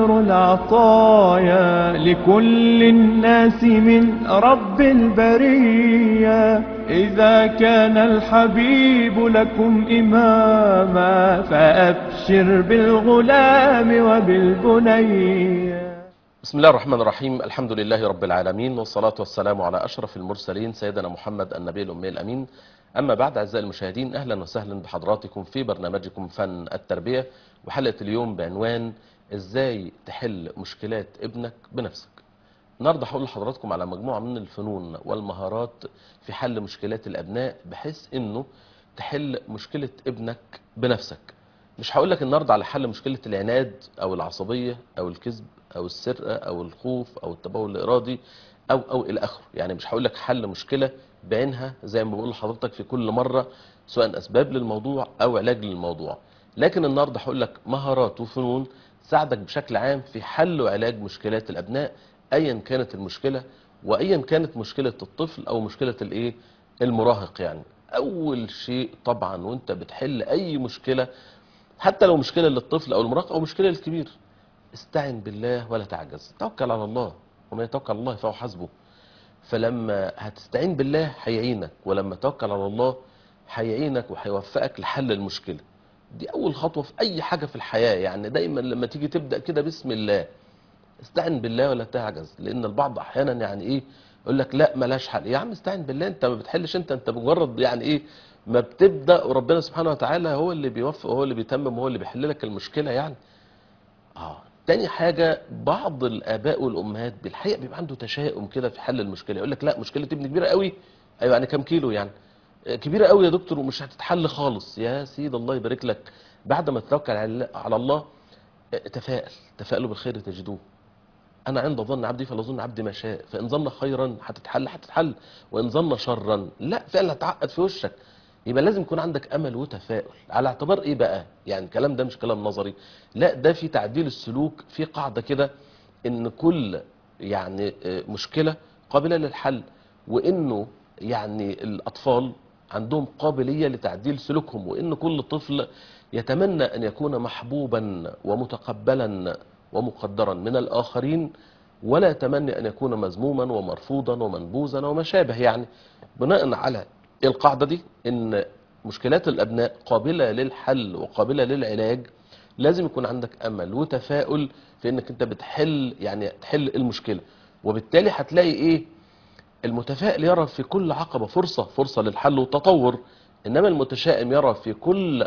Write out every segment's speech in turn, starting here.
خير العطايا لكل الناس من رب البرية إذا كان الحبيب لكم إماما فأبشر بالغلام وبالبنية بسم الله الرحمن الرحيم الحمد لله رب العالمين والصلاة والسلام على أشرف المرسلين سيدنا محمد النبي الأمي الأمين أما بعد أعزائي المشاهدين أهلا وسهلا بحضراتكم في برنامجكم فن التربية وحلقة اليوم بعنوان إزاي تحل مشكلات ابنك بنفسك النهاردة هقول لحضراتكم على مجموعة من الفنون والمهارات في حل مشكلات الأبناء بحيث إنه تحل مشكلة ابنك بنفسك مش هقول لك النهاردة على حل مشكلة العناد أو العصبية أو الكذب أو السرقة أو الخوف أو التبول الإرادي أو أو إلى آخره يعني مش هقول لك حل مشكلة بعينها زي ما بقول لحضرتك في كل مرة سواء أسباب للموضوع أو علاج للموضوع لكن النهاردة هقول لك مهارات وفنون تساعدك بشكل عام في حل وعلاج مشكلات الأبناء أيا كانت المشكلة وأيا كانت مشكلة الطفل أو مشكلة الإيه المراهق يعني أول شيء طبعا وأنت بتحل أي مشكلة حتى لو مشكلة للطفل أو المراهق أو مشكلة للكبير استعن بالله ولا تعجز توكل على الله وما يتوكل على الله فهو حسبه فلما هتستعين بالله هيعينك ولما توكل على الله هيعينك وهيوفقك لحل المشكلة دي أول خطوة في أي حاجة في الحياة يعني دايما لما تيجي تبدأ كده بسم الله استعن بالله ولا تعجز لأن البعض أحيانا يعني إيه يقول لك لا ملاش حل يا عم استعن بالله أنت ما بتحلش أنت أنت مجرد يعني إيه ما بتبدأ وربنا سبحانه وتعالى هو اللي بيوفق وهو اللي بيتمم وهو اللي بيحل لك المشكلة يعني اه تاني حاجة بعض الآباء والأمهات بالحقيقة بيبقى عنده تشاؤم كده في حل المشكلة يقول لك لا مشكلة ابني كبيرة قوي أيوة يعني كام كيلو يعني آه، كبيرة قوي يا دكتور ومش هتتحل خالص يا سيد الله يبارك لك بعد ما تتوكل على على الله آه، تفائل تفائلوا بالخير تجدوه أنا عند ظن عبدي فلا ظن عبدي ما شاء فإن ظن خيرا هتتحل هتتحل وإن ظن شرا لا فعلا هتعقد في وشك يبقى لازم يكون عندك امل وتفاؤل على اعتبار ايه بقى يعني الكلام ده مش كلام نظري لا ده في تعديل السلوك في قاعده كده ان كل يعني آه، مشكله قابله للحل وانه يعني الاطفال عندهم قابليه لتعديل سلوكهم وان كل طفل يتمنى ان يكون محبوبا ومتقبلا ومقدرا من الاخرين ولا يتمنى ان يكون مذموما ومرفوضا ومنبوذا وما شابه يعني بناء على القاعدة دي ان مشكلات الابناء قابلة للحل وقابلة للعلاج لازم يكون عندك امل وتفاؤل في انك انت بتحل يعني تحل المشكلة وبالتالي هتلاقي ايه المتفائل يرى في كل عقبة فرصة فرصة للحل والتطور انما المتشائم يرى في كل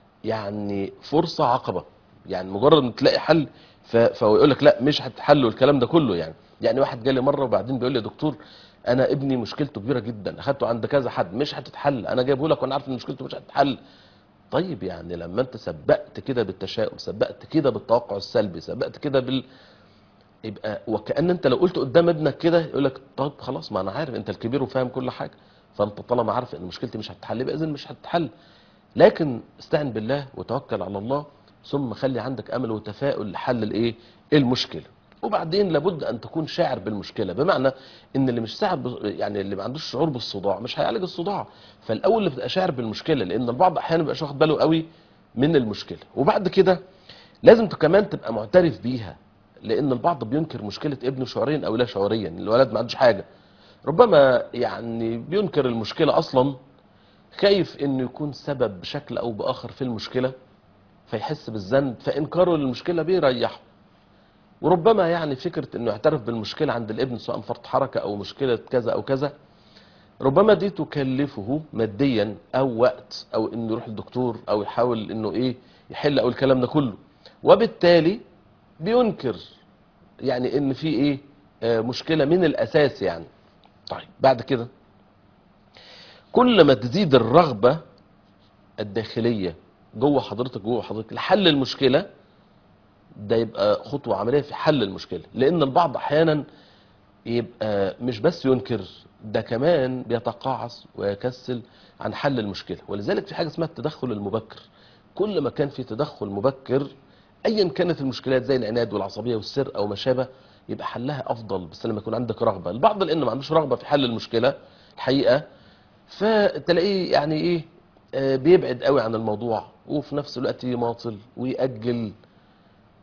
يعني فرصة عقبة يعني مجرد ما تلاقي حل ف- فهو يقول لك لا مش هتحل والكلام ده كله يعني يعني واحد جالي مرة وبعدين بيقول لي يا دكتور انا ابني مشكلته كبيرة جدا اخدته عند كذا حد مش هتتحل انا جايبه لك وانا عارف ان مشكلته مش هتتحل طيب يعني لما انت سبقت كده بالتشاؤم سبقت كده بالتوقع السلبي سبقت كده بال يبقى وكأن انت لو قلت قدام ابنك كده يقول لك طب خلاص ما انا عارف انت الكبير وفاهم كل حاجة فانت طالما عارف ان مشكلتي مش هتتحل يبقى اذا مش هتتحل لكن استعن بالله وتوكل على الله ثم خلي عندك امل وتفاؤل لحل الايه المشكله وبعدين لابد ان تكون شاعر بالمشكله بمعنى ان اللي مش شاعر ب- يعني اللي ما عندوش شعور بالصداع مش هيعالج الصداع فالاول اللي بتبقى شاعر بالمشكله لان البعض احيانا بيبقاش واخد باله قوي من المشكله وبعد كده لازم ت- كمان تبقى معترف بيها لان البعض بينكر مشكله ابنه شعوريا او لا شعوريا الولد ما عندوش حاجه ربما يعني بينكر المشكله اصلا خايف انه يكون سبب بشكل او باخر في المشكله فيحس بالذنب فانكاره للمشكله بيريحه وربما يعني فكره انه يعترف بالمشكله عند الابن سواء فرط حركه او مشكله كذا او كذا ربما دي تكلفه ماديا او وقت او انه يروح للدكتور او يحاول انه ايه يحل او الكلام ده كله وبالتالي بينكر يعني ان في ايه آه مشكله من الاساس يعني طيب بعد كده كل ما تزيد الرغبة الداخلية جوه حضرتك جوه حضرتك لحل المشكلة ده يبقى خطوة عملية في حل المشكلة لأن البعض أحيانا يبقى مش بس ينكر ده كمان بيتقاعس ويكسل عن حل المشكلة ولذلك في حاجة اسمها التدخل المبكر كل ما كان في تدخل مبكر ايا كانت المشكلات زي العناد والعصبية والسرقة وما شابه يبقى حلها افضل بس لما يكون عندك رغبة البعض لان ما عندوش رغبة في حل المشكلة الحقيقة فتلاقيه يعني ايه آه، بيبعد قوي عن الموضوع وفي نفس الوقت يماطل ويأجل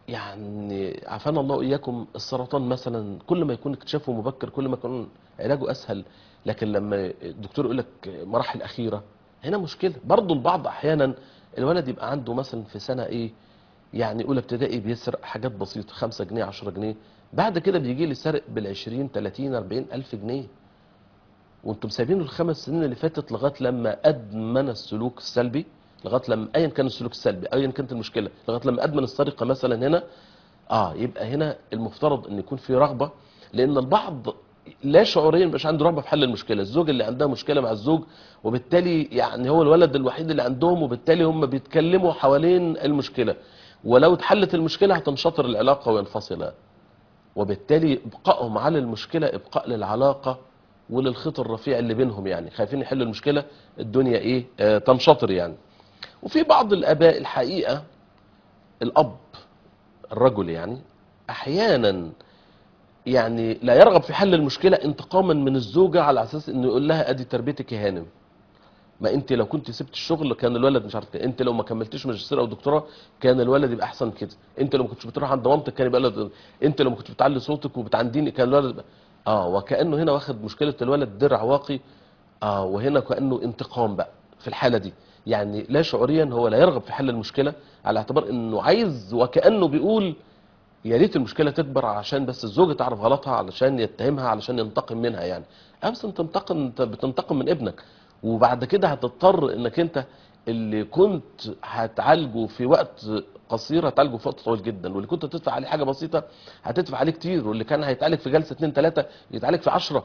يعني عافانا الله واياكم السرطان مثلا كل ما يكون اكتشافه مبكر كل ما يكون علاجه اسهل لكن لما الدكتور يقول لك مراحل اخيره هنا مشكله برضه البعض احيانا الولد يبقى عنده مثلا في سنه ايه يعني اولى ابتدائي بيسرق حاجات بسيطه 5 جنيه 10 جنيه بعد كده بيجي لي سرق بال 20 30 40 الف جنيه وانتم سايبينه الخمس سنين اللي فاتت لغايه لما ادمن السلوك السلبي لغايه لما ايا كان السلوك السلبي ايا كانت المشكله لغايه لما ادمن السرقه مثلا هنا اه يبقى هنا المفترض ان يكون في رغبه لان البعض لا شعوريا مش عنده رغبه في حل المشكله الزوج اللي عندها مشكله مع الزوج وبالتالي يعني هو الولد الوحيد اللي عندهم وبالتالي هم بيتكلموا حوالين المشكله ولو اتحلت المشكله هتنشطر العلاقه وينفصلا وبالتالي ابقائهم على المشكله ابقاء للعلاقه وللخيط الرفيع اللي بينهم يعني خايفين يحلوا المشكله الدنيا ايه آه تنشطر يعني وفي بعض الاباء الحقيقه الاب الرجل يعني احيانا يعني لا يرغب في حل المشكله انتقاما من الزوجه على اساس انه يقول لها ادي تربيتك يا هانم ما انت لو كنت سبت الشغل كان الولد مش عارف كده انت لو ما كملتيش ماجستير او دكتوراه كان الولد يبقى احسن كده انت لو ما كنتش بتروح عند مامتك كان يبقى الولد انت لو ما كنتش بتعلي صوتك وبتعنديني كان الولد يبقى اه وكانه هنا واخد مشكله الولد درع واقي اه وهنا كانه انتقام بقى في الحاله دي يعني لا شعوريا هو لا يرغب في حل المشكله على اعتبار انه عايز وكانه بيقول يا ريت المشكله تكبر عشان بس الزوجه تعرف غلطها علشان يتهمها علشان ينتقم منها يعني امس انت بتنتقم انت بتنتقم من ابنك وبعد كده هتضطر انك انت اللي كنت هتعالجه في وقت قصير هتعالجه في وقت طويل جدا واللي كنت تدفع عليه حاجه بسيطه هتدفع عليه كتير واللي كان هيتعالج في جلسه اتنين تلاته يتعالج في عشرة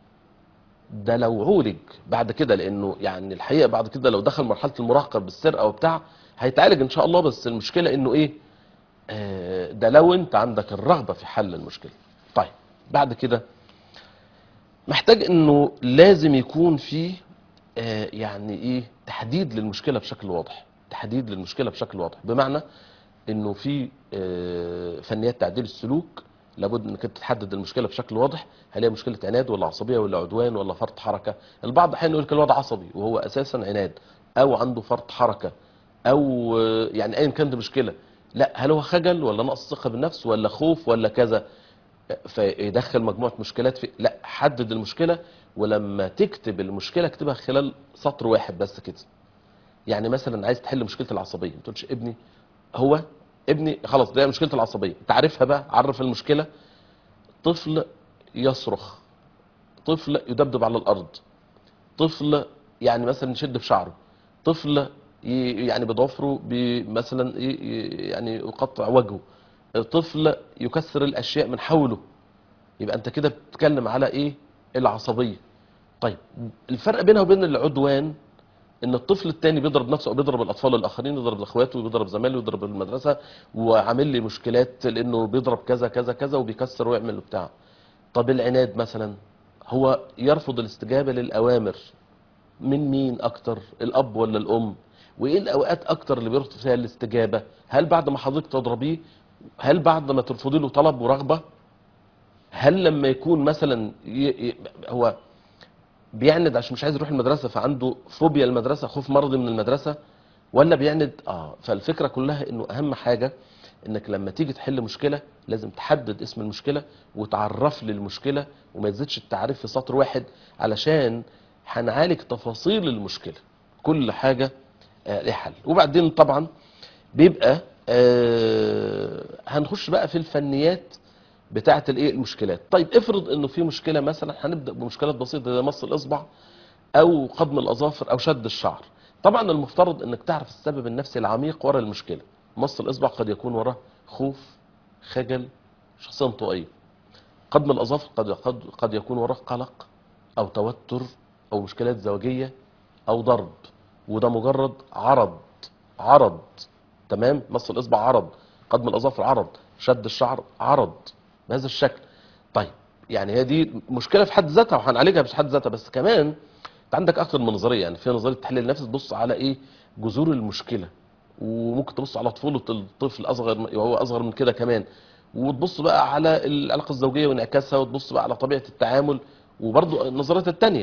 ده لو عولج بعد كده لانه يعني الحقيقه بعد كده لو دخل مرحله المراهقه بالسرقه وبتاع هيتعالج ان شاء الله بس المشكله انه ايه آه، ده لو انت عندك الرغبه في حل المشكله طيب بعد كده محتاج انه لازم يكون في آه، يعني ايه تحديد للمشكله بشكل واضح تحديد للمشكله بشكل واضح بمعنى انه في آه، فنيات تعديل السلوك لابد انك أنت تحدد المشكله بشكل واضح هل هي مشكله عناد ولا عصبيه ولا عدوان ولا فرط حركه البعض احيانا يقول لك الوضع عصبي وهو اساسا عناد او عنده فرط حركه او آه، يعني ايا كانت المشكله لا هل هو خجل ولا نقص ثقه بالنفس ولا خوف ولا كذا فيدخل مجموعه مشكلات في لا حدد المشكله ولما تكتب المشكله اكتبها خلال سطر واحد بس كده يعني مثلا عايز تحل مشكله العصبيه ما تقولش ابني هو ابني خلاص ده مشكله العصبيه تعرفها بقى عرف المشكله طفل يصرخ طفل يدبدب على الارض طفل يعني مثلا يشد في شعره طفل ي- يعني بضفره ب- مثلا ي- ي- يعني يقطع وجهه طفل يكسر الاشياء من حوله يبقى انت كده بتتكلم على ايه العصبيه طيب الفرق بينها وبين العدوان ان الطفل التاني بيضرب نفسه او بيضرب الاطفال الاخرين يضرب اخواته ويضرب زمايله ويضرب المدرسه وعامل لي مشكلات لانه بيضرب كذا كذا كذا وبيكسر ويعمل وبتاع طب العناد مثلا هو يرفض الاستجابه للاوامر من مين اكتر الاب ولا الام وايه الاوقات اكتر اللي بيرفض فيها الاستجابه هل بعد ما حضرتك تضربيه هل بعد ما ترفضي له طلب ورغبه هل لما يكون مثلا ي... ي... هو بيعند عشان مش عايز يروح المدرسه فعنده فوبيا المدرسه خوف مرضي من المدرسه ولا بيعند اه فالفكره كلها انه اهم حاجه انك لما تيجي تحل مشكله لازم تحدد اسم المشكله وتعرف لي المشكله وما تزيدش التعريف في سطر واحد علشان هنعالج تفاصيل المشكله كل حاجه آه ليها حل وبعدين طبعا بيبقى آه هنخش بقى في الفنيات بتاعه الايه المشكلات طيب افرض انه في مشكله مثلا هنبدا بمشكلات بسيطه زي مص الاصبع او قضم الاظافر او شد الشعر طبعا المفترض انك تعرف السبب النفسي العميق ورا المشكله مص الاصبع قد يكون وراه خوف خجل شخصيه انطوائيه قضم الاظافر قد قد قد يكون وراه قلق او توتر او مشكلات زوجيه او ضرب وده مجرد عرض عرض تمام مص الاصبع عرض قضم الاظافر عرض شد الشعر عرض بهذا الشكل طيب يعني هي دي مشكله في حد ذاتها وهنعالجها في حد ذاتها بس كمان انت عندك اكتر من نظريه يعني في نظريه تحليل النفس تبص على ايه جذور المشكله وممكن تبص على طفوله الطفل اصغر وهو اصغر من كده كمان وتبص بقى على العلاقه الزوجيه وانعكاسها وتبص بقى على طبيعه التعامل وبرضه النظريات التانية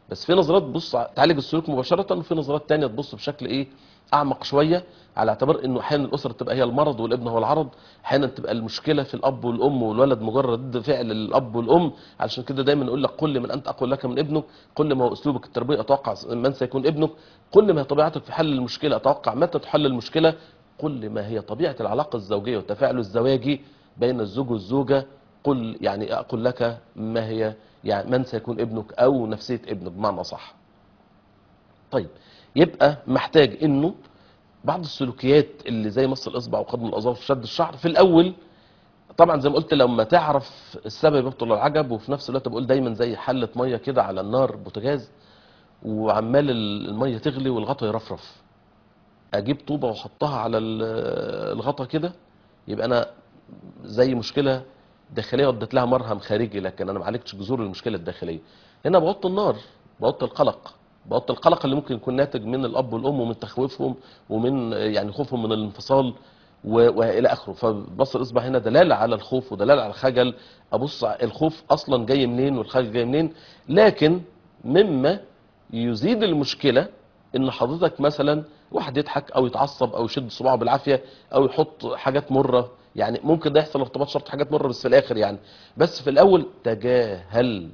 بس في نظرات تبص ع- تعالج السلوك مباشره وفي نظرات تانية تبص بشكل ايه اعمق شويه على اعتبار انه احيانا الاسره تبقى هي المرض والابن هو العرض احيانا تبقى المشكله في الاب والام والولد مجرد رد فعل الاب والام علشان كده دايما نقول لك قل من انت اقول لك من ابنك قل ما هو اسلوبك التربيه اتوقع من سيكون ابنك قل ما هي طبيعتك في حل المشكله اتوقع متى تحل المشكله قل ما هي طبيعه العلاقه الزوجيه والتفاعل الزواجي بين الزوج والزوجه قل يعني اقول لك ما هي يعني من سيكون ابنك او نفسيه ابنك بمعنى صح طيب يبقى محتاج انه بعض السلوكيات اللي زي مص الاصبع وقدم الاظافر وشد الشعر في الاول طبعا زي ما قلت لما تعرف السبب يبطل العجب وفي نفس الوقت بقول دايما زي حله ميه كده على النار بوتاجاز وعمال الميه تغلي والغطا يرفرف اجيب طوبه واحطها على ال- الغطا كده يبقى انا زي مشكله داخليه وديت لها مرهم خارجي لكن انا ما عالجتش جذور المشكله الداخليه هنا بوطي النار بوطي القلق بوطي القلق اللي ممكن يكون ناتج من الاب والام ومن تخويفهم ومن يعني خوفهم من الانفصال و- والى اخره فبص الاصبع هنا دلاله على الخوف ودلاله على الخجل ابص على الخوف اصلا جاي منين والخجل جاي منين لكن مما يزيد المشكله ان حضرتك مثلا واحد يضحك او يتعصب او يشد صباعه بالعافيه او يحط حاجات مره يعني ممكن ده يحصل ارتباط شرط حاجات مره بس في الاخر يعني بس في الاول تجاهل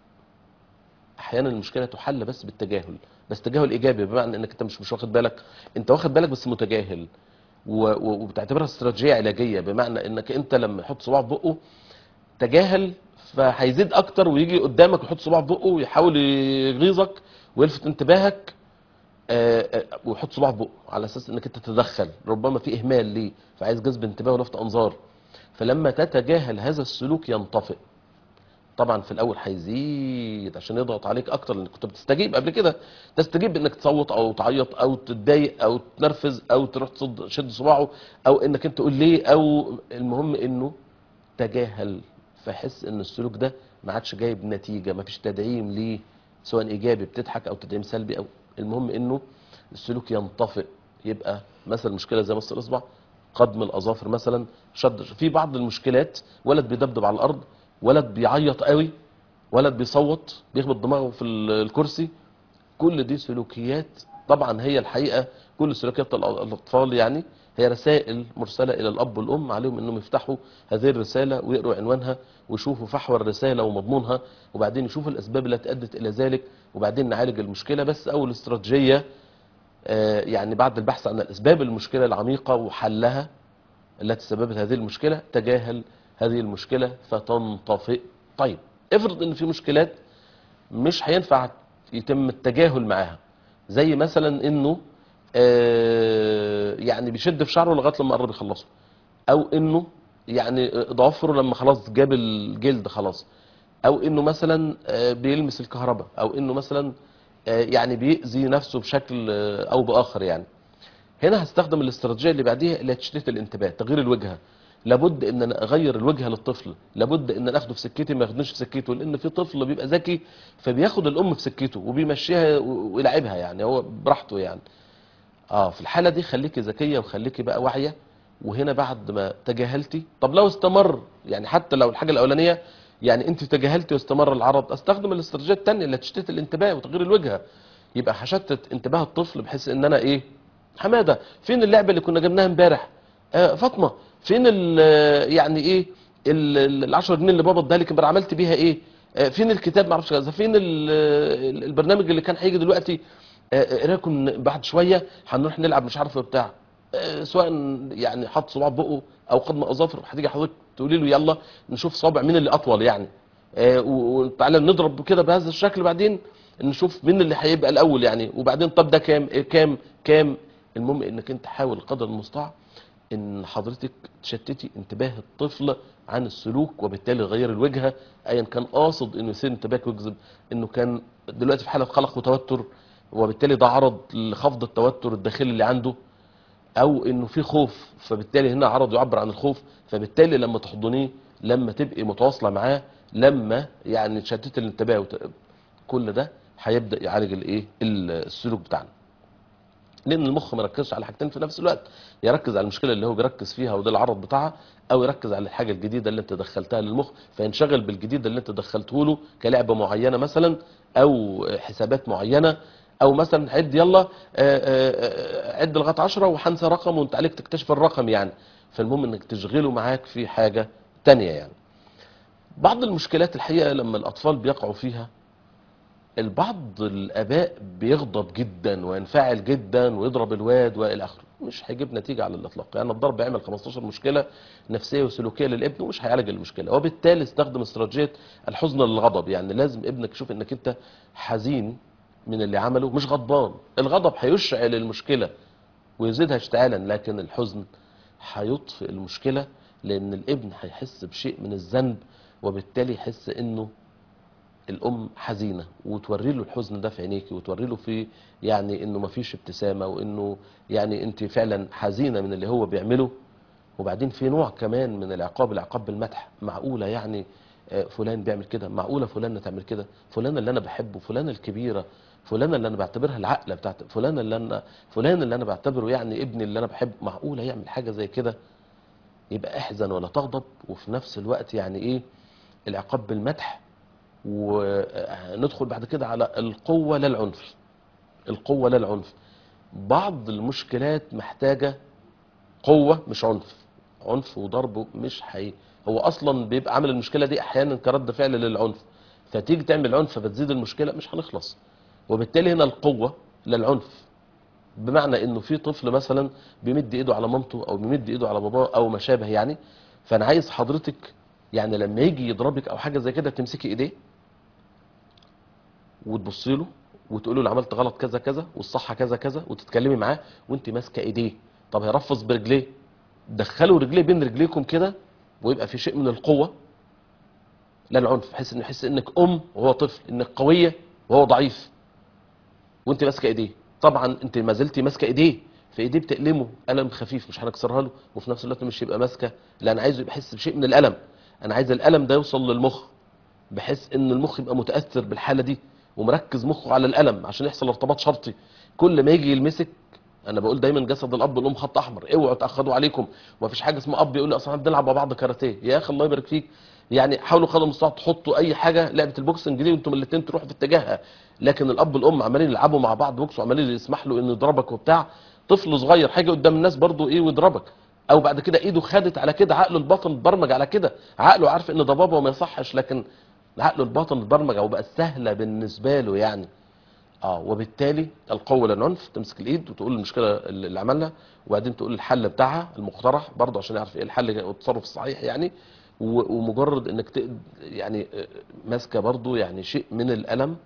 احيانا المشكله تحل بس بالتجاهل بس تجاهل ايجابي بمعنى انك انت مش مش واخد بالك انت واخد بالك بس متجاهل و- و- وبتعتبرها استراتيجيه علاجيه بمعنى انك انت لما يحط صباعه في بقه تجاهل فهيزيد اكتر ويجي قدامك ويحط صباعه في بقه ويحاول يغيظك ويلفت انتباهك آه، آه، ويحط صباعه في بقه على اساس انك انت تتدخل ربما في اهمال ليه فعايز جذب انتباه ولفت انظار فلما تتجاهل هذا السلوك ينطفئ طبعا في الاول هيزيد عشان يضغط عليك اكتر لانك كنت بتستجيب قبل كده تستجيب بانك تصوت او تعيط او تتضايق او تنرفز او تروح تصد شد صباعه او انك انت تقول ليه او المهم انه تجاهل فيحس ان السلوك ده ما عادش جايب نتيجه ما فيش تدعيم ليه سواء ايجابي بتضحك او تدعيم سلبي او المهم انه السلوك ينطفئ يبقى مثلا مشكله زي مص الاصبع قدم الاظافر مثلا شد في بعض المشكلات ولد بيدبدب على الارض ولد بيعيط قوي ولد بيصوت بيخبط دماغه في ال- الكرسي كل دي سلوكيات طبعا هي الحقيقه كل سلوكيات الأ- الاطفال يعني هي رسائل مرسله الى الاب والام عليهم انهم يفتحوا هذه الرساله ويقروا عنوانها ويشوفوا فحوى الرساله ومضمونها وبعدين يشوفوا الاسباب التي ادت الى ذلك وبعدين نعالج المشكله بس اول استراتيجيه آه، يعني بعد البحث عن الاسباب المشكله العميقه وحلها التي سببت هذه المشكله تجاهل هذه المشكله فتنطفئ طيب افرض ان في مشكلات مش هينفع يتم التجاهل معاها زي مثلا انه آه، يعني بيشد في شعره لغايه لما قرب يخلصه او انه يعني ضوافره لما خلاص جاب الجلد خلاص او انه مثلا آه، بيلمس الكهرباء او انه مثلا آه، يعني بيأذي نفسه بشكل آه، او باخر يعني هنا هستخدم الاستراتيجيه اللي بعديها اللي هي تشتيت الانتباه تغيير الوجهه لابد ان انا اغير الوجهه للطفل لابد ان انا اخده في سكتي ما ياخدنيش في سكته لان في طفل بيبقى ذكي فبياخد الام في سكته وبيمشيها و- ويلعبها يعني هو براحته يعني اه في الحاله دي خليكي ذكيه وخليكي بقى واعيه وهنا بعد ما تجاهلتي طب لو استمر يعني حتى لو الحاجه الاولانيه يعني انت تجاهلتي واستمر العرض استخدم الاستراتيجيه الثانيه اللي تشتت الانتباه وتغيير الوجهه يبقى هشتت انتباه الطفل بحيث ان انا ايه حماده فين اللعبه اللي كنا جبناها امبارح آه فاطمه فين ال يعني ايه ال 10 جنيه اللي بابا اداها لك امبارح عملت بيها ايه آه فين الكتاب ما اعرفش كذا فين ال- ال- البرنامج اللي كان هيجي دلوقتي آه، ايه رايكم بعد شويه هنروح نلعب مش عارف بتاع آه، سواء يعني حط صباع في بقه او قدم اظافر هتيجي حضرتك تقولي له يلا نشوف صابع مين اللي اطول يعني آه، و- وتعالى نضرب كده بهذا الشكل بعدين نشوف مين اللي هيبقى الاول يعني وبعدين طب ده كام إيه كام كام المهم انك انت حاول قدر المستطاع ان حضرتك تشتتي انتباه الطفل عن السلوك وبالتالي غير الوجهه ايا كان قاصد انه يثير انتباهك ويجذب انه كان دلوقتي في حاله قلق وتوتر وبالتالي ده عرض لخفض التوتر الداخلي اللي عنده او انه في خوف فبالتالي هنا عرض يعبر عن الخوف فبالتالي لما تحضنيه لما تبقي متواصله معاه لما يعني تشتت الانتباه وت... كل ده هيبدا يعالج الايه السلوك بتاعنا لان المخ ما يركزش على حاجتين في نفس الوقت يركز على المشكله اللي هو بيركز فيها وده العرض بتاعها او يركز على الحاجه الجديده اللي انت دخلتها للمخ فينشغل بالجديد اللي انت دخلته له كلعبه معينه مثلا او حسابات معينه او مثلا عد يلا آه، آه، آه، عد لغايه 10 وهنسى رقم وانت عليك تكتشف الرقم يعني فالمهم انك تشغله معاك في حاجه تانية يعني بعض المشكلات الحقيقه لما الاطفال بيقعوا فيها البعض الاباء بيغضب جدا وينفعل جدا ويضرب الواد والى اخره مش هيجيب نتيجه على الاطلاق يعني الضرب يعمل 15 مشكله نفسيه وسلوكيه للابن ومش هيعالج المشكله وبالتالي استخدم استراتيجيه الحزن للغضب يعني لازم ابنك يشوف انك انت حزين من اللي عمله مش غضبان الغضب هيشعل المشكله ويزيدها اشتعالا لكن الحزن هيطفئ المشكله لان الابن هيحس بشيء من الذنب وبالتالي يحس انه الام حزينه وتوري له الحزن ده في عينيكي وتوري له في يعني انه مفيش ابتسامه وانه يعني انت فعلا حزينه من اللي هو بيعمله وبعدين في نوع كمان من العقاب العقاب بالمدح معقوله يعني آه، فلان بيعمل كده معقوله فلانه تعمل كده فلانه اللي انا بحبه فلانه الكبيره فلانه اللي انا بعتبرها العقله بتاعت فلانه اللي انا فلان اللي انا بعتبره يعني ابني اللي انا بحبه معقوله يعمل حاجه زي كده يبقى احزن ولا تغضب وفي نفس الوقت يعني ايه العقاب بالمدح وندخل بعد كده على القوة لا العنف القوة لا العنف بعض المشكلات محتاجة قوة مش عنف عنف وضرب مش حي هو اصلا بيبقى عامل المشكلة دي احيانا كرد فعل للعنف فتيجي تعمل عنف فتزيد المشكلة مش هنخلص وبالتالي هنا القوة لا العنف بمعنى انه في طفل مثلا بيمد ايده على مامته او بيمد ايده على باباه او ما شابه يعني فانا عايز حضرتك يعني لما يجي يضربك او حاجه زي كده تمسكي ايديه وتبصي له وتقولي له عملت غلط كذا كذا والصح كذا كذا وتتكلمي معاه وانت ماسكه ايديه طب هيرفض برجليه دخلوا رجليه بين رجليكم كده ويبقى في شيء من القوه لا العنف بحيث انه يحس انك ام وهو طفل انك قويه وهو ضعيف وانت ماسكه ايديه طبعا انت ما زلتي ماسكه ايديه في ايديه بتألمه الم خفيف مش هنكسرها له وفي نفس الوقت مش يبقى ماسكه لا انا عايزه يبقى يحس بشيء من الالم انا عايز الالم ده يوصل للمخ بحيث ان المخ يبقى متاثر بالحاله دي ومركز مخه على الالم عشان يحصل ارتباط شرطي كل ما يجي يلمسك انا بقول دايما جسد الاب والام خط احمر اوعوا تاخدوا عليكم ومفيش حاجه اسمها اب يقول لي اصلا بنلعب مع بعض كاراتيه يا اخي الله يبارك فيك يعني حاولوا قدر المستطاع تحطوا اي حاجه لعبه البوكسنج دي وانتم الاثنين تروحوا في اتجاهها لكن الاب والام عمالين يلعبوا مع بعض بوكس وعمالين يسمح له انه يضربك وبتاع طفل صغير حاجه قدام الناس برضه ايه ويضربك او بعد كده ايده خدت على كده عقله الباطن اتبرمج على كده عقله عارف ان ده بابا وما يصحش لكن عقله الباطن اتبرمج او بقى سهله بالنسبه له يعني اه وبالتالي القوه للعنف تمسك الايد وتقول المشكله اللي عملها وبعدين تقول الحل بتاعها المقترح برضه عشان يعرف ايه الحل والتصرف الصحيح يعني و- ومجرد انك ت... يعني آه، ماسكه برضه يعني شيء من الالم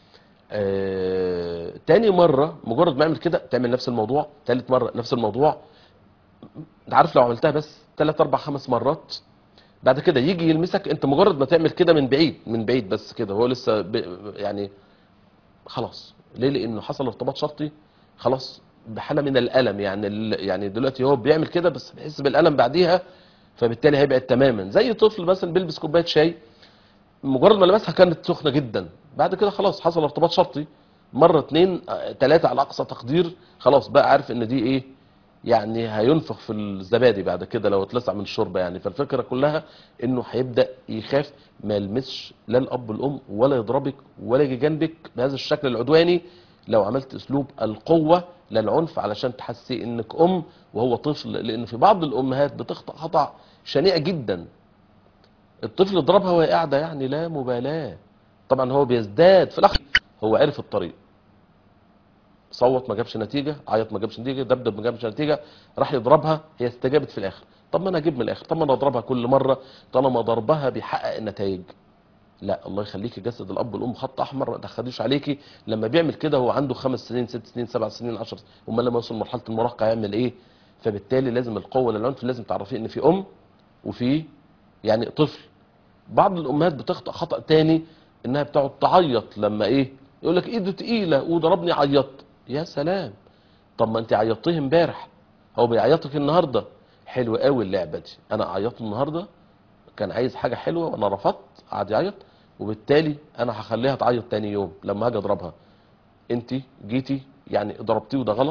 آه... تاني مره مجرد ما اعمل كده تعمل نفس الموضوع تالت مره نفس الموضوع انت عارف لو عملتها بس تلات اربع خمس مرات بعد كده يجي يلمسك انت مجرد ما تعمل كده من بعيد من بعيد بس كده هو لسه ب... يعني خلاص ليه لانه حصل ارتباط شرطي خلاص بحاله من الالم يعني ال- يعني دلوقتي هو بيعمل كده بس بيحس بالالم بعديها فبالتالي هيبعد تماما زي طفل مثلا بيلبس كوبايه شاي مجرد ما لمسها كانت سخنه جدا بعد كده خلاص حصل ارتباط شرطي مره اتنين ثلاثه على اقصى تقدير خلاص بقى عارف ان دي ايه يعني هينفخ في الزبادي بعد كده لو اتلسع من الشوربه يعني فالفكره كلها انه هيبدا يخاف ما يلمسش لا الاب والام ولا يضربك ولا يجي جنبك بهذا الشكل العدواني لو عملت اسلوب القوه لا العنف علشان تحسي انك ام وهو طفل لان في بعض الامهات بتخطا خطا شنيع جدا الطفل ضربها وهي قاعده يعني لا مبالاه طبعا هو بيزداد في الاخر هو عرف الطريق صوت ما جابش نتيجه عيط ما جابش نتيجه دبدب ما جابش نتيجه راح يضربها هي استجابت في الاخر طب ما انا اجيب من الاخر طب ما انا اضربها كل مره طالما ضربها بيحقق النتائج لا الله يخليكي جسد الاب والام خط احمر ما تاخديش عليكي لما بيعمل كده هو عنده خمس سنين ست سنين سبع سنين عشر امال لما يوصل مرحله المراهقه يعمل ايه فبالتالي لازم القوه للعنف لازم تعرفي ان في ام وفي يعني طفل بعض الامهات بتخطا خطا تاني انها بتقعد تعيط لما ايه يقول لك ايده تقيله وضربني عيطت يا سلام طب ما انت عيطتيه امبارح هو بيعيطك النهارده حلو قوي اللعبه دي انا عيطته النهارده كان عايز حاجه حلوه وانا رفضت قعد يعيط وبالتالي انا هخليها تعيط تاني يوم لما هاجي اضربها انت جيتي يعني ضربتيه وده غلط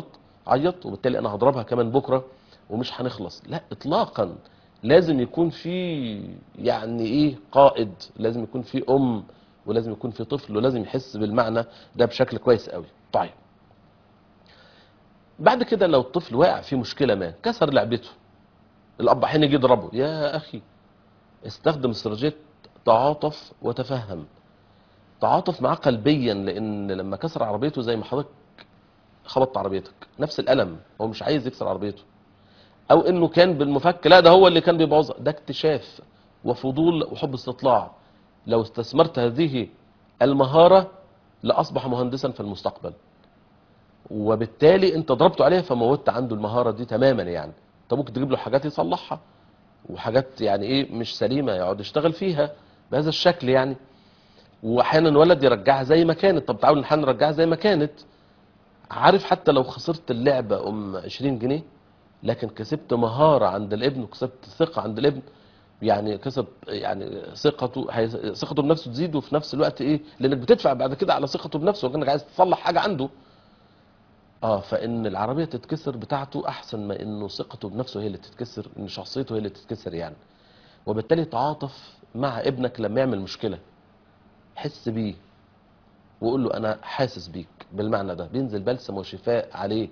عيط وبالتالي انا هضربها كمان بكره ومش هنخلص لا اطلاقا لازم يكون في يعني ايه قائد لازم يكون في ام ولازم يكون في طفل ولازم يحس بالمعنى ده بشكل كويس قوي طيب بعد كده لو الطفل واقع في مشكله ما كسر لعبته الاب حين يجي يضربه يا اخي استخدم استراتيجيه تعاطف وتفهم تعاطف معاه قلبيا لان لما كسر عربيته زي ما حضرتك خبطت عربيتك نفس الالم هو مش عايز يكسر عربيته او انه كان بالمفك لا ده هو اللي كان بيبوظها ده اكتشاف وفضول وحب استطلاع لو استثمرت هذه المهاره لاصبح مهندسا في المستقبل وبالتالي انت ضربته عليها فموتت عنده المهاره دي تماما يعني انت ممكن تجيب له حاجات يصلحها وحاجات يعني ايه مش سليمه يقعد يشتغل فيها بهذا الشكل يعني واحيانا ولد يرجعها زي ما كانت طب تعالوا نحن نرجعها زي ما كانت عارف حتى لو خسرت اللعبه ام 20 جنيه لكن كسبت مهاره عند الابن وكسبت ثقه عند الابن يعني كسب يعني ثقته هي- ثقته بنفسه تزيد وفي نفس الوقت ايه لانك بتدفع بعد كده على ثقته بنفسه وكانك عايز تصلح حاجه عنده اه فان العربيه تتكسر بتاعته احسن ما انه ثقته بنفسه هي اللي تتكسر ان شخصيته هي اللي تتكسر يعني وبالتالي تعاطف مع ابنك لما يعمل مشكله حس بيه وقول له انا حاسس بيك بالمعنى ده بينزل بلسم وشفاء عليه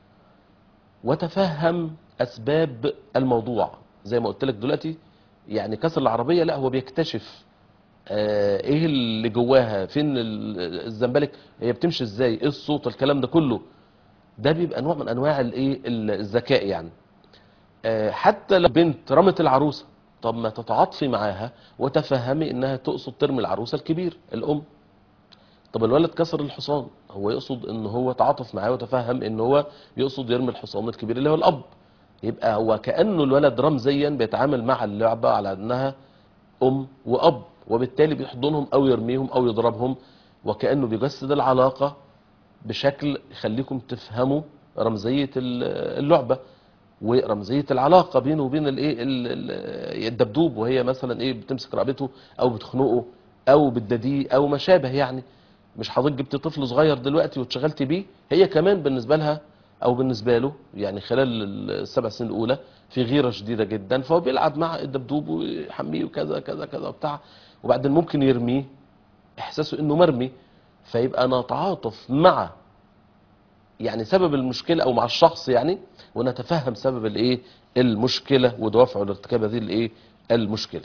وتفهم اسباب الموضوع زي ما قلت لك دلوقتي يعني كسر العربيه لا هو بيكتشف آه ايه اللي جواها فين ال- الزنبلك هي بتمشي ازاي ايه الصوت الكلام ده كله ده بيبقى نوع من انواع الايه ال- الذكاء يعني آه حتى لو بنت رمت العروسه طب ما تتعاطفي معاها وتفهمي انها تقصد ترمي العروسه الكبير الام طب الولد كسر الحصان هو يقصد ان هو تعاطف معاه وتفهم ان هو يقصد يرمي الحصان الكبير اللي هو الاب يبقى هو كانه الولد رمزيا بيتعامل مع اللعبه على انها ام واب وبالتالي بيحضنهم او يرميهم او يضربهم وكانه بيجسد العلاقه بشكل يخليكم تفهموا رمزيه ال- اللعبه ورمزيه العلاقه بينه وبين الايه ال- ال- الدبدوب وهي مثلا ايه بتمسك رقبته او بتخنقه او بتداديه او ما شابه يعني مش حضرتك جبت طفل صغير دلوقتي واتشغلت بيه هي كمان بالنسبه لها او بالنسبه له يعني خلال السبع سنين الاولى في غيره شديده جدا فهو بيلعب مع الدبدوب ويحميه وكذا كذا كذا وبتاع وبعدين ممكن يرميه احساسه انه مرمي فيبقى نتعاطف مع يعني سبب المشكله او مع الشخص يعني ونتفهم سبب الايه المشكله ودوافعه لارتكاب هذه الايه المشكله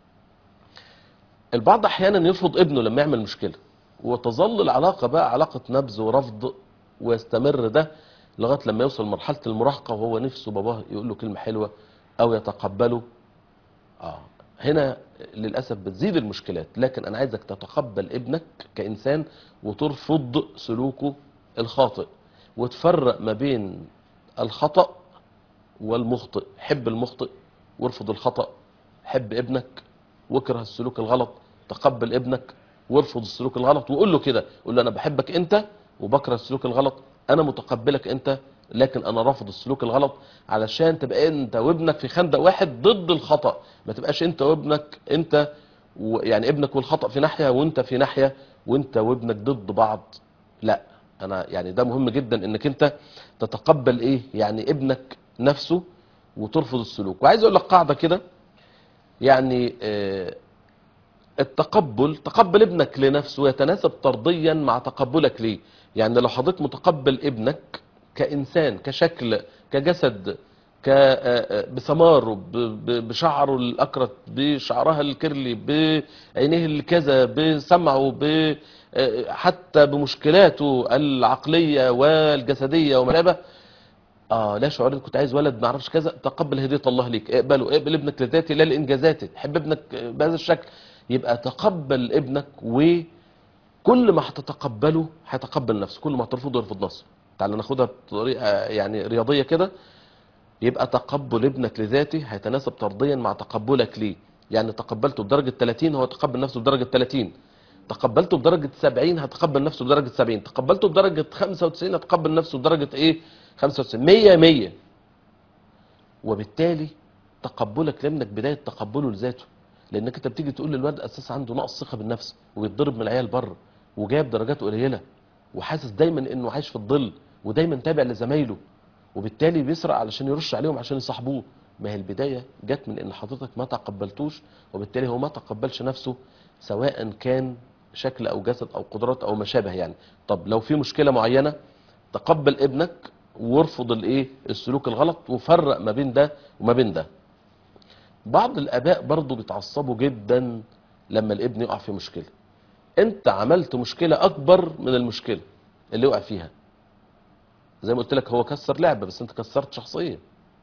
البعض احيانا يرفض ابنه لما يعمل مشكله وتظل العلاقه بقى علاقه نبذ ورفض ويستمر ده لغايه لما يوصل مرحله المراهقه وهو نفسه باباه يقول له كلمه حلوه او يتقبله اه هنا للاسف بتزيد المشكلات لكن انا عايزك تتقبل ابنك كانسان وترفض سلوكه الخاطئ وتفرق ما بين الخطأ والمخطئ حب المخطئ وارفض الخطأ حب ابنك واكره السلوك الغلط تقبل ابنك وارفض السلوك الغلط وقول له كده قول له انا بحبك انت وبكره السلوك الغلط انا متقبلك انت لكن انا رافض السلوك الغلط علشان تبقى انت وابنك في خندق واحد ضد الخطأ ما تبقاش انت وابنك انت و يعني ابنك والخطأ في ناحية وانت في ناحية وانت وابنك ضد بعض لا انا يعني ده مهم جدا انك انت تتقبل ايه يعني ابنك نفسه وترفض السلوك وعايز اقول لك قاعدة كده يعني آه، التقبل تقبل ابنك لنفسه يتناسب طرديا مع تقبلك ليه يعني لو حضرتك متقبل ابنك كإنسان كشكل كجسد ك آه، آه، بثماره ب- ب- بشعره الأكرت بشعرها الكرلي بعينيه الكذا بسمعه ب آه، حتى بمشكلاته العقلية والجسدية وما شابه اه لا شعور كنت عايز ولد ما اعرفش كذا تقبل هديه الله ليك اقبله اقبل ابنك لذاته لا لانجازاته حب ابنك بهذا الشكل يبقى تقبل ابنك وكل ما هتتقبله هيتقبل نفسه كل ما هترفضه يرفض نفسه تعال ناخدها بطريقه يعني رياضيه كده يبقى تقبل ابنك لذاته هيتناسب طرديا مع تقبلك ليه يعني تقبلته بدرجه 30 هو يتقبل نفسه بدرجه 30 تقبلته بدرجة 70 هتقبل نفسه بدرجة 70 تقبلته بدرجة 95 هتقبل نفسه بدرجة ايه 95 100 100 وبالتالي تقبلك لابنك بداية تقبله لذاته لانك انت بتيجي تقول للواد اساس عنده نقص ثقة بالنفس ويتضرب من العيال بره وجايب درجات قليلة وحاسس دايما انه عايش في الظل ودايما تابع لزمايله وبالتالي بيسرق علشان يرش عليهم عشان يصاحبوه ما هي البدايه جت من ان حضرتك ما تقبلتوش وبالتالي هو ما تقبلش نفسه سواء كان شكل او جسد او قدرات او ما شابه يعني طب لو في مشكله معينه تقبل ابنك وارفض الايه السلوك الغلط وفرق ما بين ده وما بين ده بعض الاباء برضو بيتعصبوا جدا لما الابن يقع في مشكله انت عملت مشكله اكبر من المشكله اللي وقع فيها زي ما قلت لك هو كسر لعبه بس انت كسرت شخصيه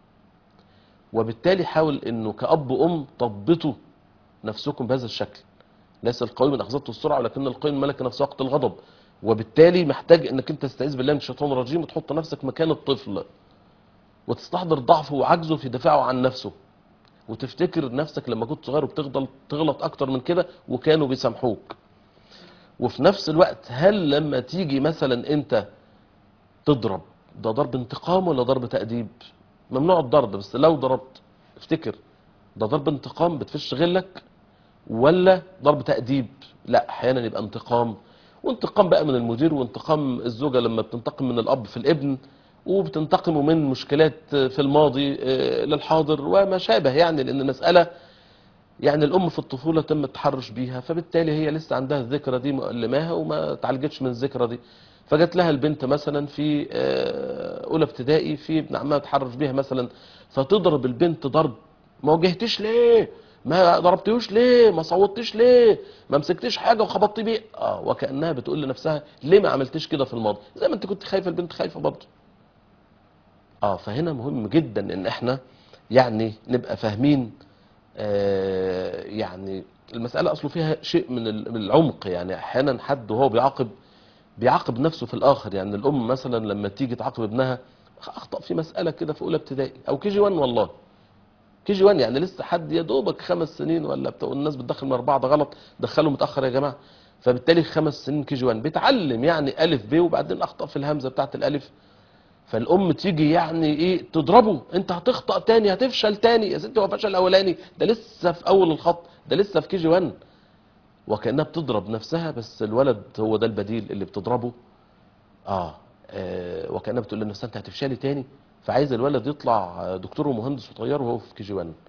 وبالتالي حاول انه كاب وام تضبطوا نفسكم بهذا الشكل ليس القوي من اخذته السرعه ولكن القوي من ملك نفسه وقت الغضب وبالتالي محتاج انك انت تستعيذ بالله من الشيطان الرجيم وتحط نفسك مكان الطفل وتستحضر ضعفه وعجزه في دفاعه عن نفسه وتفتكر نفسك لما كنت صغير وبتغلط تغلط اكتر من كده وكانوا بيسامحوك وفي نفس الوقت هل لما تيجي مثلا انت تضرب ده ضرب انتقام ولا ضرب تأديب ممنوع الضرب بس لو ضربت افتكر ده ضرب انتقام بتفش غلك ولا ضرب تأديب لا احيانا يبقى انتقام وانتقام بقى من المدير وانتقام الزوجة لما بتنتقم من الاب في الابن وبتنتقم من مشكلات في الماضي آه، للحاضر وما شابه يعني لان المسألة يعني الام في الطفولة تم التحرش بيها فبالتالي هي لسه عندها الذكرى دي مؤلماها وما تعالجتش من الذكرى دي فجت لها البنت مثلا في آه، اولى ابتدائي في ابن عمها تحرش بيها مثلا فتضرب البنت ضرب ما واجهتش ليه ما ضربتيهوش ليه ما صوتتش ليه ما مسكتيش حاجه وخبطتي بيه اه وكانها بتقول لنفسها ليه ما عملتيش كده في الماضي زي ما انت كنت خايفه البنت خايفه برضه اه فهنا مهم جدا ان احنا يعني نبقى فاهمين آه يعني المسألة أصله فيها شيء من ال- من العمق يعني أحيانا حد وهو بيعاقب بيعاقب نفسه في الآخر يعني الأم مثلا لما تيجي تعاقب ابنها أخطأ في مسألة كده في أولى ابتدائي أو كي جي 1 والله كي جي 1 يعني لسه حد يا دوبك خمس سنين ولا بتاع الناس بتدخل من أربعة ده غلط دخله متأخر يا جماعة فبالتالي خمس سنين كي جي 1 بيتعلم يعني ألف ب وبعدين أخطأ في الهمزة بتاعت الألف فالام تيجي يعني ايه تضربه انت هتخطأ تاني هتفشل تاني يا ستي هو فشل اولاني ده لسه في اول الخط ده لسه في كي جي 1 وكانها بتضرب نفسها بس الولد هو ده البديل اللي بتضربه اه, آه وكانها بتقول لنفسها انت هتفشلي تاني فعايز الولد يطلع دكتور ومهندس وطيار وهو في كي جي 1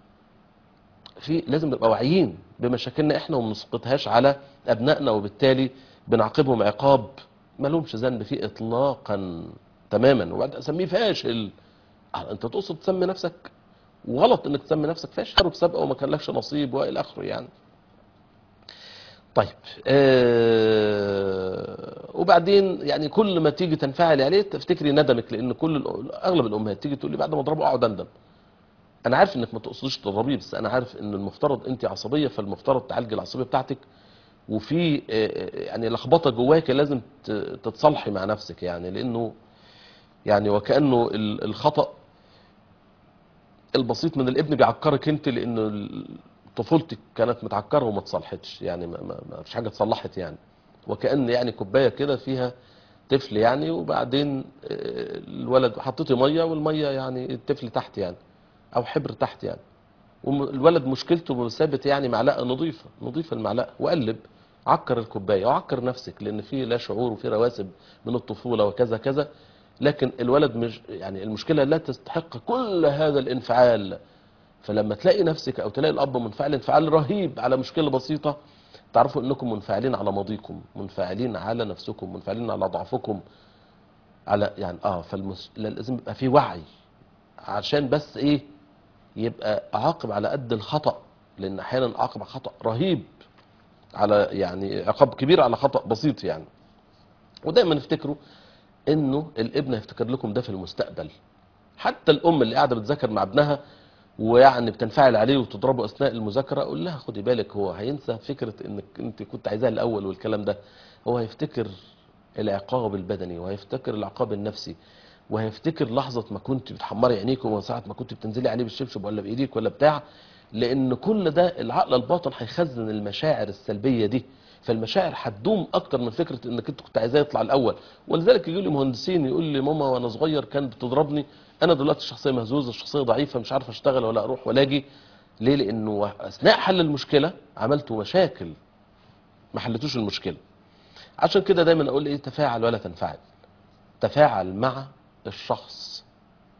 في لازم نبقى واعيين بمشاكلنا احنا وما نسقطهاش على ابنائنا وبالتالي بنعاقبهم عقاب ما لهمش ذنب فيه اطلاقا تماما وبعد اسميه فاشل آه، انت تقصد تسمي نفسك وغلط انك تسمي نفسك فاشل بسابقه وما كان لكش نصيب والى اخره يعني طيب آه وبعدين يعني كل ما تيجي تنفعل عليه تفتكري ندمك لان كل الأ- اغلب الامهات تيجي تقول لي بعد ما اضربه اقعد اندم انا عارف انك ما تقصديش تضربيه بس انا عارف ان المفترض انت عصبيه فالمفترض تعالجي العصبيه بتاعتك وفي آه، آه، يعني لخبطه جواك لازم ت- تتصالحي مع نفسك يعني لانه يعني وكانه ال- الخطا البسيط من الابن بيعكرك انت لانه ال- طفولتك كانت متعكره وما اتصلحتش يعني ما, ما, ما فيش حاجه اتصلحت يعني وكان يعني كوبايه كده فيها طفل يعني وبعدين آه، الولد حطيتي ميه والميه يعني الطفل تحت يعني او حبر تحت يعني والولد مشكلته ثابت يعني معلقه نظيفه نظيفه المعلقه وقلب عكر الكوبايه وعكر نفسك لان في لا شعور وفي رواسب من الطفوله وكذا كذا لكن الولد مش يعني المشكله لا تستحق كل هذا الانفعال فلما تلاقي نفسك او تلاقي الاب منفعل انفعال رهيب على مشكله بسيطه تعرفوا انكم منفعلين على ماضيكم منفعلين على نفسكم منفعلين على ضعفكم على يعني اه فالمس... لازم يبقى في وعي عشان بس ايه يبقى اعاقب على قد الخطا لان احيانا اعاقب على خطا رهيب على يعني عقاب كبير على خطا بسيط يعني ودايما افتكروا انه الابن هيفتكر لكم ده في المستقبل حتى الام اللي قاعده بتذاكر مع ابنها ويعني بتنفعل عليه وتضربه اثناء المذاكره قول لها خدي بالك هو هينسى فكره انك انت كنت عايزاها الاول والكلام ده هو هيفتكر العقاب البدني وهيفتكر العقاب النفسي وهيفتكر لحظه ما كنت بتحمري عينيك وساعه ما كنت بتنزلي عليه بالشبشب ولا بايديك ولا بتاع لان كل ده العقل الباطن هيخزن المشاعر السلبيه دي فالمشاعر هتدوم اكتر من فكره انك انت كنت عايزاه يطلع الاول ولذلك يجي لي مهندسين يقول لي ماما وانا صغير كانت بتضربني انا دلوقتي شخصيه مهزوزه شخصيه ضعيفه مش عارف اشتغل ولا اروح ولا اجي ليه لانه اثناء حل المشكله عملت مشاكل ما حلتوش المشكله عشان كده دايما اقول ايه تفاعل ولا تنفعل تفاعل مع الشخص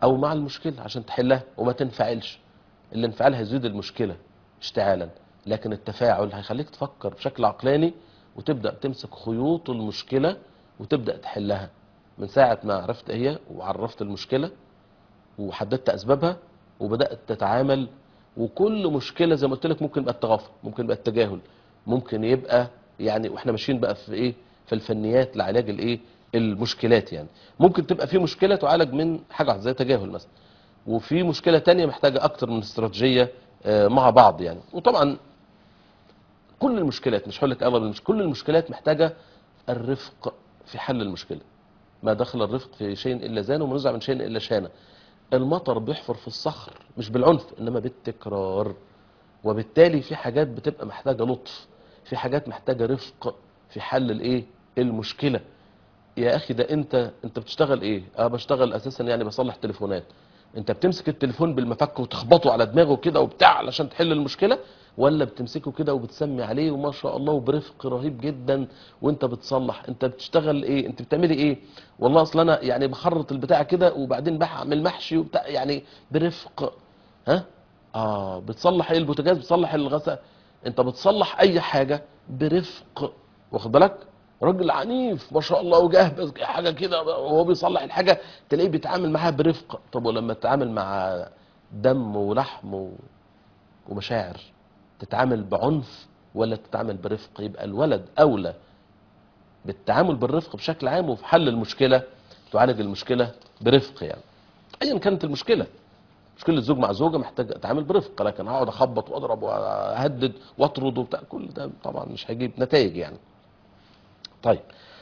او مع المشكله عشان تحلها وما تنفعلش الانفعال هيزيد المشكله اشتعالا لكن التفاعل هيخليك تفكر بشكل عقلاني وتبدا تمسك خيوط المشكله وتبدا تحلها من ساعه ما عرفت إيه هي وعرفت المشكله وحددت اسبابها وبدات تتعامل وكل مشكله زي ما قلت لك ممكن يبقى التغافل ممكن يبقى التجاهل ممكن يبقى يعني واحنا ماشيين بقى في ايه في الفنيات لعلاج الايه المشكلات يعني ممكن تبقى في مشكله تعالج من حاجه واحدة زي تجاهل مثلا وفي مشكله تانية محتاجه اكتر من استراتيجيه آه، مع بعض يعني وطبعا كل المشكلات مش هقول لك اغلب المش... كل المشكلات محتاجه الرفق في حل المشكله ما دخل الرفق في شيء الا زانه وما نزع من شيء الا شانه المطر بيحفر في الصخر مش بالعنف انما بالتكرار وبالتالي في حاجات بتبقى محتاجه لطف في حاجات محتاجه رفق في حل الايه المشكله يا اخي ده انت انت بتشتغل ايه اه بشتغل اساسا يعني بصلح تليفونات انت بتمسك التليفون بالمفك وتخبطه على دماغه كده وبتاع علشان تحل المشكله ولا بتمسكه كده وبتسمي عليه وما شاء الله وبرفق رهيب جدا وانت بتصلح انت بتشتغل ايه انت بتعملي ايه والله اصل انا يعني بخرط البتاع كده وبعدين بعمل محشي وبتاع يعني برفق ها اه بتصلح ايه البوتاجاز بتصلح الغسالة انت بتصلح اي حاجه برفق واخد بالك راجل عنيف ما شاء الله وجهبذ حاجه كده وهو بيصلح الحاجه تلاقيه بيتعامل معاها برفق طب ولما تتعامل مع دم ولحم و... ومشاعر تتعامل بعنف ولا تتعامل برفق يبقى الولد اولى بالتعامل بالرفق بشكل عام وفي حل المشكله تعالج المشكله برفق يعني ايا كانت المشكله مشكله زوج مع زوجه محتاج اتعامل برفق لكن هقعد اخبط واضرب واهدد واطرد وبتاع كل ده طبعا مش هيجيب نتائج يعني طيب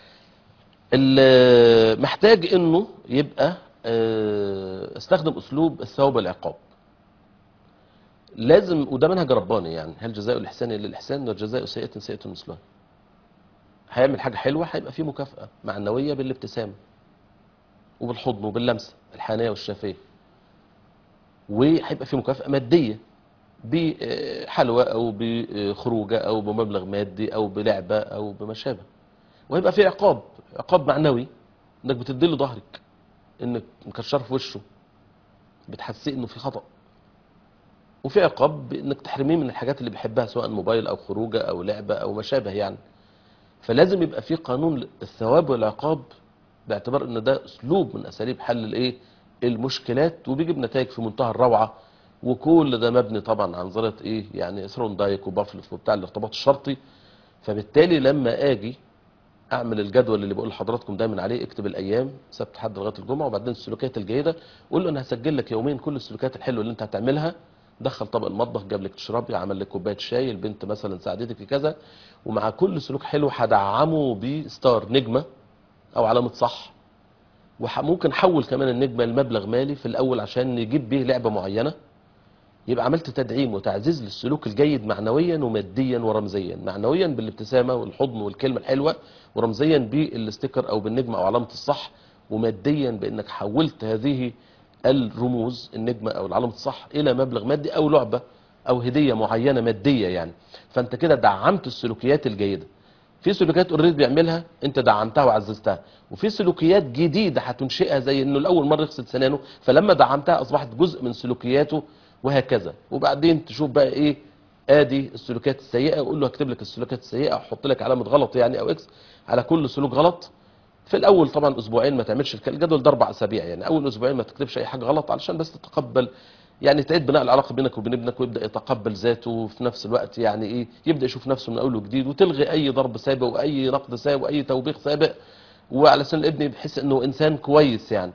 ال- محتاج انه يبقى آه، استخدم اسلوب الثواب والعقاب لازم وده منهج رباني يعني هل جزاء الاحسان الا الاحسان والجزاء سيئه سيئه مثلها هيعمل حاجه حلوه هيبقى فيه مكافاه معنويه بالابتسامه وبالحضن وباللمسه الحانيه والشافيه وهيبقى فيه مكافاه ماديه بحلوى او بخروجه او بمبلغ مادي او بلعبه او بما شابه وهيبقى في عقاب عقاب معنوي انك بتديله ظهرك انك مكشره في وشه بتحسيه انه في خطأ وفي عقاب بانك تحرميه من الحاجات اللي بيحبها سواء موبايل او خروجه او لعبه او ما شابه يعني فلازم يبقى في قانون الثواب والعقاب باعتبار ان ده اسلوب من اساليب حل الايه المشكلات وبيجيب نتائج في منتهى الروعه وكل ده مبني طبعا عن ظاهره ايه يعني ثروندايك وبافلف وبتاع الارتباط الشرطي فبالتالي لما اجي اعمل الجدول اللي بقول لحضراتكم دايما عليه اكتب الايام سبت حد لغايه الجمعه وبعدين السلوكيات الجيده قول له انا هسجل لك يومين كل السلوكيات الحلوه اللي انت هتعملها دخل طبق المطبخ جاب لك تشربي عمل لك كوبايه شاي البنت مثلا ساعدتك في كذا ومع كل سلوك حلو هدعمه بستار نجمه او علامه صح وممكن حول كمان النجمه لمبلغ مالي في الاول عشان نجيب بيه لعبه معينه يبقى عملت تدعيم وتعزيز للسلوك الجيد معنويا وماديا ورمزيا معنويا بالابتسامه والحضن والكلمه الحلوه ورمزيا بالاستيكر او بالنجمه او علامه الصح وماديا بانك حولت هذه الرموز النجمه او العلامه الصح الى مبلغ مادي او لعبه او هديه معينه ماديه يعني فانت كده دعمت السلوكيات الجيده في سلوكيات اوريدي بيعملها انت دعمتها وعززتها وفي سلوكيات جديده هتنشئها زي انه الاول مره يغسل سنانه فلما دعمتها اصبحت جزء من سلوكياته وهكذا وبعدين تشوف بقى ايه ادي السلوكيات السيئه وقول له هكتب لك السلوكيات السيئه احط لك علامه غلط يعني او اكس على كل سلوك غلط في الاول طبعا اسبوعين ما تعملش الك- الجدول ده اربع اسابيع يعني اول اسبوعين ما تكتبش اي حاجه غلط علشان بس تتقبل يعني تعيد بناء العلاقه بينك وبين ابنك ويبدا يتقبل ذاته وفي نفس الوقت يعني ايه يبدا يشوف نفسه من اول وجديد وتلغي اي ضرب سابق واي نقد سابق واي توبيخ سابق وعلى سن الابن بيحس انه انسان كويس يعني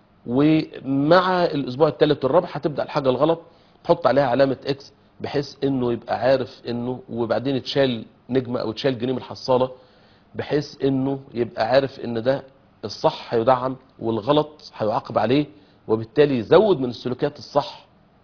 ومع الاسبوع الثالث والرابع هتبدا الحاجه الغلط تحط عليها علامه اكس بحيث انه يبقى عارف انه وبعدين يتشال نجمه او يتشال جنيه من الحصاله بحيث انه يبقى عارف ان ده الصح هيدعم والغلط هيعاقب عليه وبالتالي يزود من السلوكيات الصح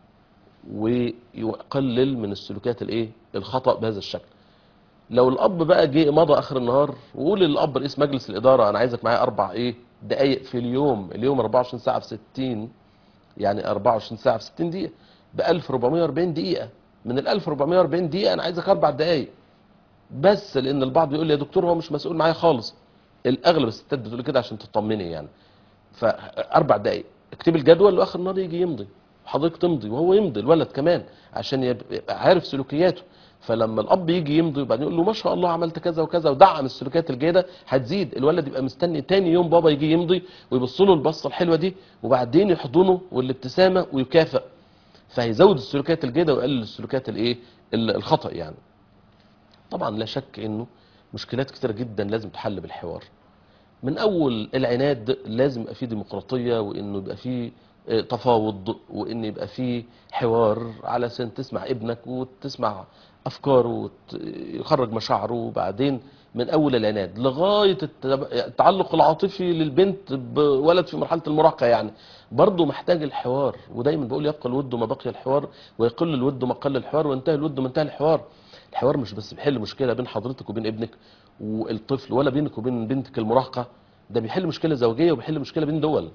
ويقلل من السلوكيات الايه الخطا بهذا الشكل لو الاب بقى جه مضى اخر النهار وقول للاب رئيس مجلس الاداره انا عايزك معايا اربع ايه دقائق في اليوم اليوم 24 ساعه في 60 يعني 24 ساعه في 60 دقيقه ب 1440 دقيقه من ال 1440 دقيقه انا عايزك اربع دقائق بس لان البعض يقول لي يا دكتور هو مش مسؤول معايا خالص الاغلب الستات بتقول كده عشان تطمني يعني فاربع دقائق اكتب الجدول واخر النهار يجي يمضي حضرتك تمضي وهو يمضي الولد كمان عشان يبقى يبقى عارف سلوكياته فلما الاب يجي يمضي وبعدين يقول له ما شاء الله عملت كذا وكذا ودعم السلوكيات الجيده هتزيد الولد يبقى مستني تاني يوم بابا يجي يمضي ويبص له البصه الحلوه دي وبعدين يحضنه والابتسامه ويكافئ فهيزود السلوكيات الجيده ويقلل السلوكيات الايه ال- الخطا يعني طبعا لا شك انه مشكلات كتيره جدا لازم تحل بالحوار من اول العناد لازم يبقى فيه ديمقراطيه وانه يبقى فيه آه، تفاوض وان يبقى فيه حوار على سن تسمع ابنك وتسمع افكاره ويخرج مشاعره وبعدين من اول العناد لغايه الت- التعلق العاطفي للبنت بولد في مرحله المراهقه يعني برضه محتاج الحوار ودايما بقول يبقى الود ما بقي الحوار ويقل الود ما قل الحوار وينتهي الود ما انتهى الحوار الحوار مش بس بيحل مشكله بين حضرتك وبين ابنك والطفل ولا بينك وبين بنتك المراهقه ده بيحل مشكله زوجيه وبيحل مشكله بين دول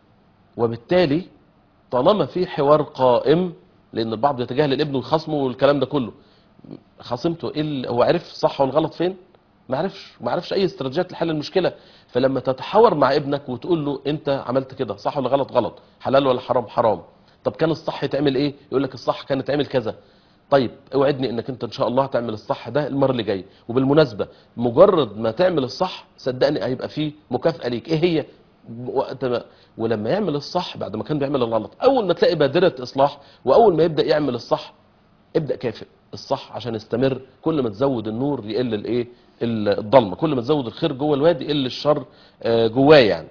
وبالتالي طالما في حوار قائم لان البعض يتجاهل الابن ويخاصمه والكلام ده كله خاصمته ايه ال- هو عرف الصح والغلط فين ما عرفش ما عرفش اي استراتيجيات لحل المشكله فلما تتحاور مع ابنك وتقول له انت عملت كده صح ولا غلط غلط حلال ولا حرام حرام طب كان الصح يتعمل ايه يقول لك الصح كان يتعمل كذا طيب اوعدني انك انت ان شاء الله هتعمل الصح ده المره اللي جايه وبالمناسبه مجرد ما تعمل الصح صدقني هيبقى فيه مكافاه ليك ايه هي وقت ما ولما يعمل الصح بعد ما كان بيعمل الغلط اول ما تلاقي بادره اصلاح واول ما يبدا يعمل الصح ابدا كافئ الصح عشان يستمر كل ما تزود النور يقل الايه ال- الضلمه كل ما تزود الخير جوه الوادي يقل الشر آه، جواه يعني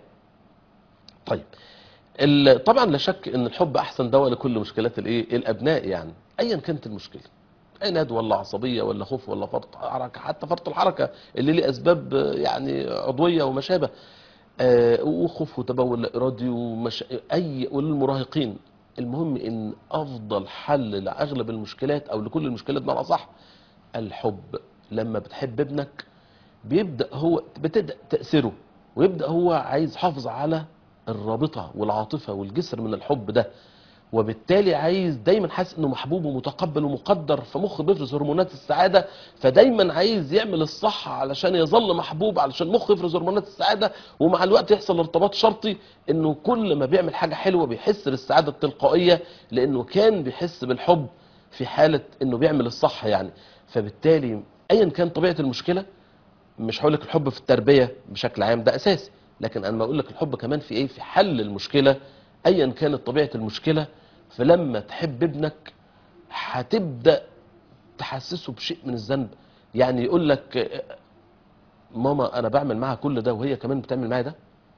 طيب ال- طبعا لا شك ان الحب احسن دواء لكل مشكلات الايه الابناء يعني ايا كانت المشكله عناد ولا عصبيه ولا خوف ولا فرط حركه حتى فرط الحركه اللي ليه اسباب آه، يعني عضويه وما شابه آه، وخوف وتبول لا ارادي ومش اي وللمراهقين المهم ان افضل حل لاغلب المشكلات او لكل المشكلات بمعنى اصح الحب لما بتحب ابنك بيبدا هو بتبدا تاثيره ويبدا هو عايز يحافظ على الرابطه والعاطفه والجسر من الحب ده وبالتالي عايز دايما حاسس انه محبوب ومتقبل ومقدر فمخه بيفرز هرمونات السعاده فدايما عايز يعمل الصح علشان يظل محبوب علشان مخه يفرز هرمونات السعاده ومع الوقت يحصل ارتباط شرطي انه كل ما بيعمل حاجه حلوه بيحس بالسعاده التلقائيه لانه كان بيحس بالحب في حاله انه بيعمل الصح يعني فبالتالي ايا كان طبيعه المشكله مش هقول لك الحب في التربيه بشكل عام ده اساسي لكن انا بقول لك الحب كمان في ايه في حل المشكله ايا كانت طبيعه المشكله فلما تحب ابنك هتبدا تحسسه بشيء من الذنب يعني يقول لك آه، ماما انا بعمل معاها كل ده وهي كمان بتعمل معايا ده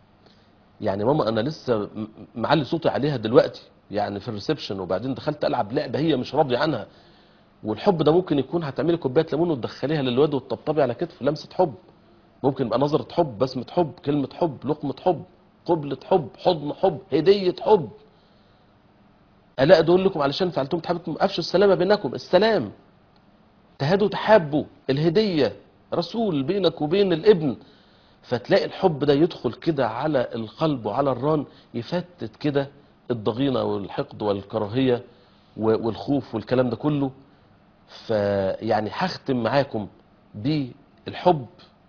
يعني ماما انا لسه م- معلي صوتي عليها دلوقتي يعني في الريسبشن وبعدين دخلت العب لعبه هي مش راضيه عنها والحب ده ممكن يكون هتعملي كوبايه ليمون وتدخليها للواد وتطبطبي على كتفه لمسه حب ممكن يبقى نظره حب بسمه حب كلمه حب لقمه حب قبلة حب حضن حب هديه حب الا ادول لكم علشان فعلتم تحبكم افشوا السلامه بينكم السلام تهادوا تحابوا الهديه رسول بينك وبين الابن فتلاقي الحب ده يدخل كده على القلب وعلى الران يفتت كده الضغينه والحقد والكراهيه و- والخوف والكلام ده كله فيعني هختم معاكم بالحب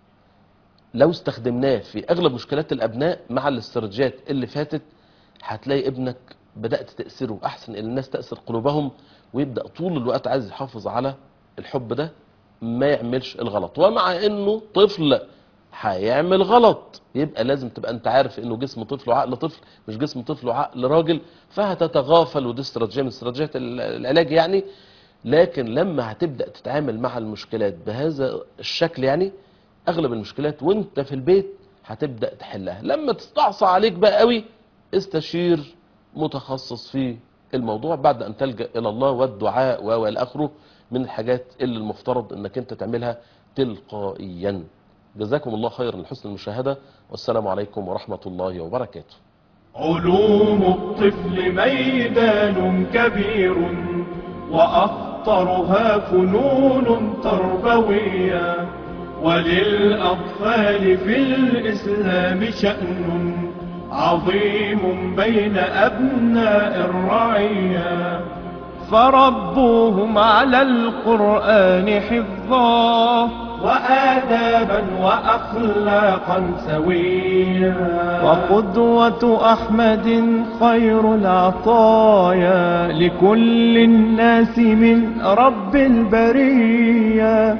لو استخدمناه في اغلب مشكلات الابناء مع الاستراتيجيات اللي فاتت هتلاقي ابنك بدات تاثيره احسن ان الناس تاثر قلوبهم ويبدا طول الوقت عايز يحافظ على الحب ده ما يعملش الغلط ومع انه طفل هيعمل غلط يبقى لازم تبقى انت عارف انه جسم طفل وعقل طفل مش جسم طفل وعقل راجل فهتتغافل ودي استراتيجيه من استراتيجيات ال- العلاج يعني لكن لما هتبدا تتعامل مع المشكلات بهذا الشكل يعني اغلب المشكلات وانت في البيت هتبدا تحلها لما تستعصى عليك بقى قوي استشير متخصص في الموضوع بعد ان تلجا الى الله والدعاء و- والى اخره من الحاجات اللي المفترض انك انت تعملها تلقائيا جزاكم الله خيرا لحسن المشاهده والسلام عليكم ورحمه الله وبركاته علوم الطفل ميدان كبير وأخطرها فنون تربوية وللأطفال في الإسلام شأن عظيم بين أبناء الرعية فربوهم على القرآن حفظا وآدابا وأخلاقا سويا وقدوة أحمد خير العطايا لكل الناس من رب البرية